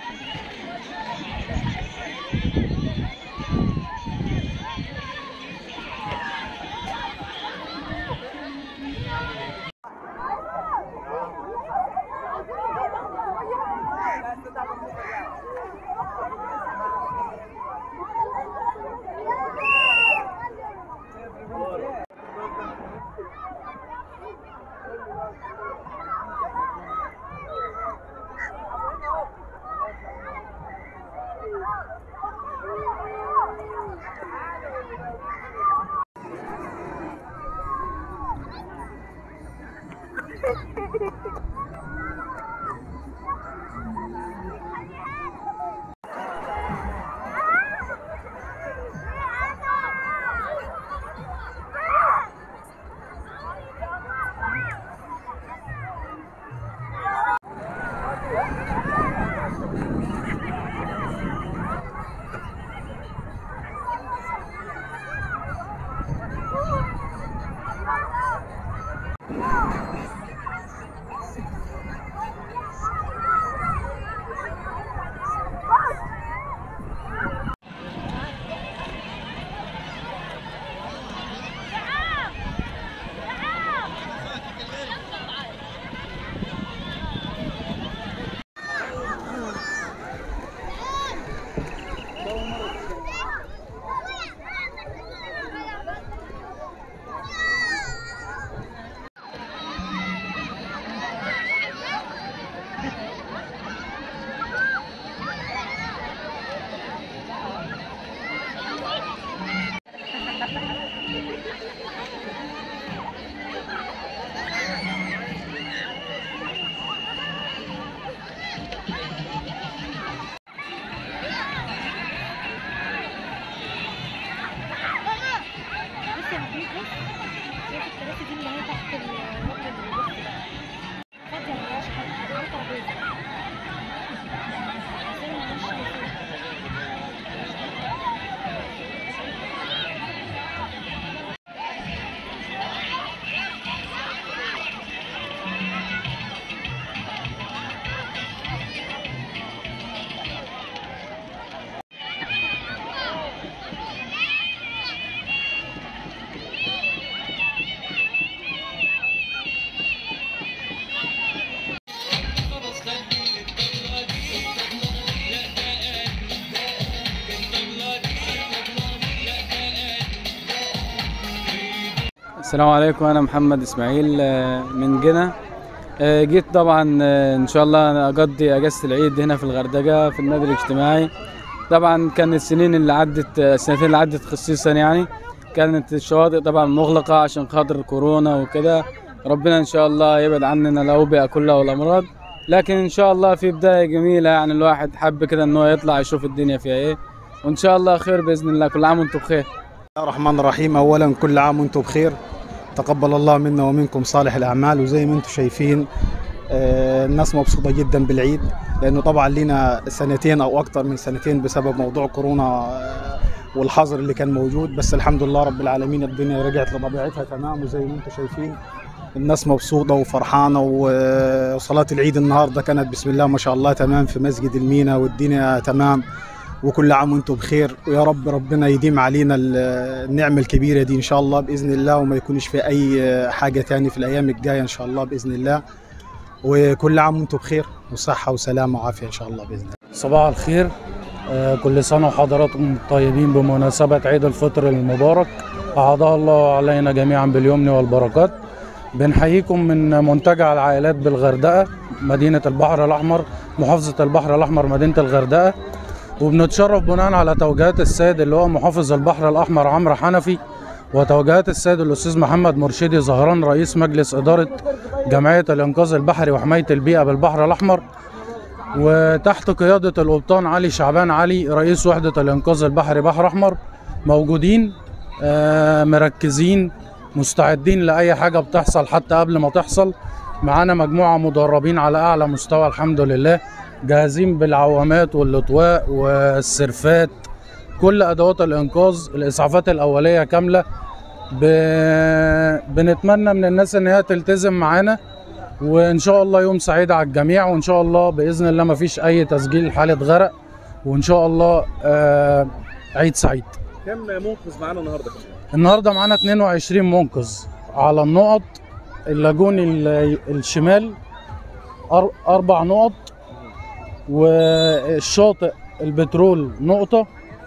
بص يا محمود بص شايف الكراسي دي اللي هي تحت الركن اللي بص بقى فاضية ملهاش حد دي ترابيزة عايزين نمشي فيها. السلام عليكم انا محمد اسماعيل آه، من جنة آه، جيت طبعا آه، ان شاء الله أنا اقضي اجازه العيد هنا في الغردقه في النادي الاجتماعي طبعا كان السنين اللي عدت آه، السنتين اللي عدت خصيصا يعني كانت الشواطئ طبعا مغلقه عشان خاطر كورونا وكده ربنا ان شاء الله يبعد عننا الاوبئه كلها والامراض لكن ان شاء الله في بدايه جميله يعني الواحد حب كده ان هو يطلع يشوف الدنيا فيها ايه وان شاء الله خير باذن الله كل عام وانتم بخير بسم الله الرحمن الرحيم اولا كل عام وانتم بخير تقبل الله منا ومنكم صالح الاعمال وزي ما انتم شايفين آه، الناس مبسوطه جدا بالعيد لانه طبعا لنا سنتين او اكثر من سنتين بسبب موضوع كورونا آه، والحظر اللي كان موجود بس الحمد لله رب العالمين الدنيا رجعت لطبيعتها تمام وزي ما انتم شايفين الناس مبسوطه وفرحانه و- وصلاه العيد النهارده كانت بسم الله ما شاء الله تمام في مسجد المينا والدنيا تمام وكل عام وانتم بخير ويا رب ربنا يديم علينا ال- النعمة الكبيرة دي إن شاء الله بإذن الله وما يكونش في أي حاجة تاني في الأيام الجاية إن شاء الله بإذن الله وكل عام وانتم بخير وصحة وسلامة وعافية إن شاء الله بإذن الله صباح الخير آه، كل سنة وحضراتكم طيبين بمناسبة عيد الفطر المبارك أعاده الله علينا جميعا باليمن والبركات بنحييكم من منتجع العائلات بالغردقة مدينة البحر الأحمر محافظة البحر الأحمر مدينة الغردقة وبنتشرف بناء على توجيهات السيد اللي هو محافظ البحر الأحمر عمرو حنفي وتوجيهات السيد الأستاذ محمد مرشدي زهران رئيس مجلس إدارة جمعية الإنقاذ البحري وحماية البيئة بالبحر الأحمر وتحت قيادة القبطان علي شعبان علي رئيس وحدة الإنقاذ البحري بحر أحمر موجودين آه، مركزين مستعدين لأي حاجة بتحصل حتى قبل ما تحصل معانا مجموعة مدربين على أعلى مستوى الحمد لله جاهزين بالعوامات والإطواء والسرفات كل أدوات الإنقاذ الإسعافات الأولية كاملة ب... بنتمنى من الناس إن هي تلتزم معانا وان شاء الله يوم سعيد على الجميع وان شاء الله باذن الله ما فيش اي تسجيل حاله غرق وان شاء الله آه عيد سعيد كم منقذ معانا النهارده كمان النهارده معانا 22 منقذ على النقط اللاجون ال- الشمال أر- اربع نقط والشاطئ البترول نقطه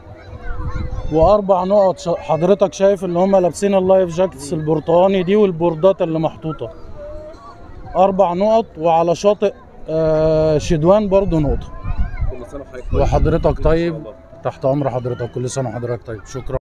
واربع نقط ش- حضرتك شايف اللي هم لابسين اللايف جاكتس البرتقاني دي والبوردات اللي محطوطه اربع نقط وعلى شاطئ آه، شدوان برضو نقطه كل سنه وحضرتك طيب. وحضرتك إن شاء طيب الله. تحت امر حضرتك كل سنه وحضرتك طيب شكرا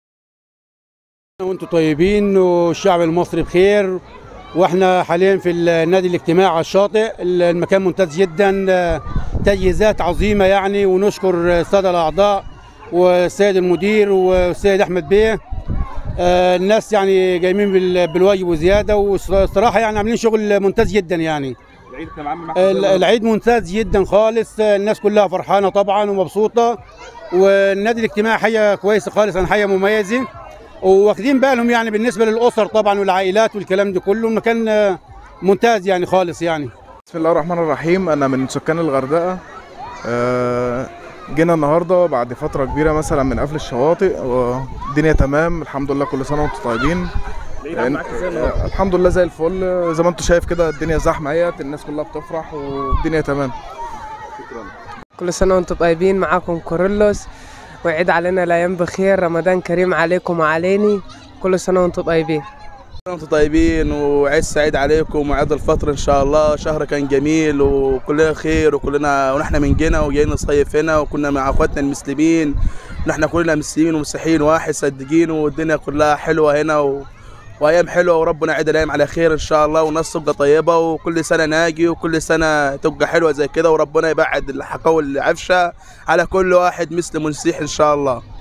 وانتم طيبين والشعب المصري بخير واحنا حاليا في النادي الاجتماعي على الشاطئ المكان ممتاز جدا تجهيزات عظيمه يعني ونشكر الساده الاعضاء والسيد المدير والسيد احمد بيه آه، الناس يعني جايين بال- بالواجب وزياده والصراحه يعني عاملين شغل ممتاز جدا يعني العيد كان عامل معاك ال- إزاي؟ العيد ممتاز جدا خالص الناس كلها فرحانه طبعا ومبسوطه والنادي الاجتماعي حاجه كويسه خالص عن حاجه مميزه واخدين بالهم يعني بالنسبه للاسر طبعا والعائلات والكلام ده كله المكان آه، ممتاز يعني خالص يعني بسم الله الرحمن الرحيم انا من سكان الغردقه آه، جينا النهارده بعد فتره كبيره مثلا من قفل الشواطئ والدنيا تمام الحمد لله كل سنه وانتم طيبين العيد عامل معاك ازاي النهارده؟ آه، الحمد لله زي الفل زي ما انتم شايف كده الدنيا زحمه اهيت الناس كلها بتفرح والدنيا تمام شكرا كل سنة وانتم طيبين معاكم كوريلوس وعيد علينا الأيام بخير رمضان كريم عليكم وعليني كل سنة وانتم طيبين انتم طيبين وعيد سعيد عليكم وعيد الفطر ان شاء الله شهر كان جميل وكلنا خير وكلنا ونحن من جنا وجايين نصيف هنا وكنا مع اخواتنا المسلمين ونحن كلنا مسلمين ومسيحيين واحد صدقين والدنيا كلها حلوه هنا و... وايام حلوه وربنا يعيد الايام على خير ان شاء الله والناس تبقى طيبه وكل سنه ناجي وكل سنه تبقى حلوه زي كده وربنا يبعد الحقوق العفشه على كل واحد مسلم ومسيحي ان شاء الله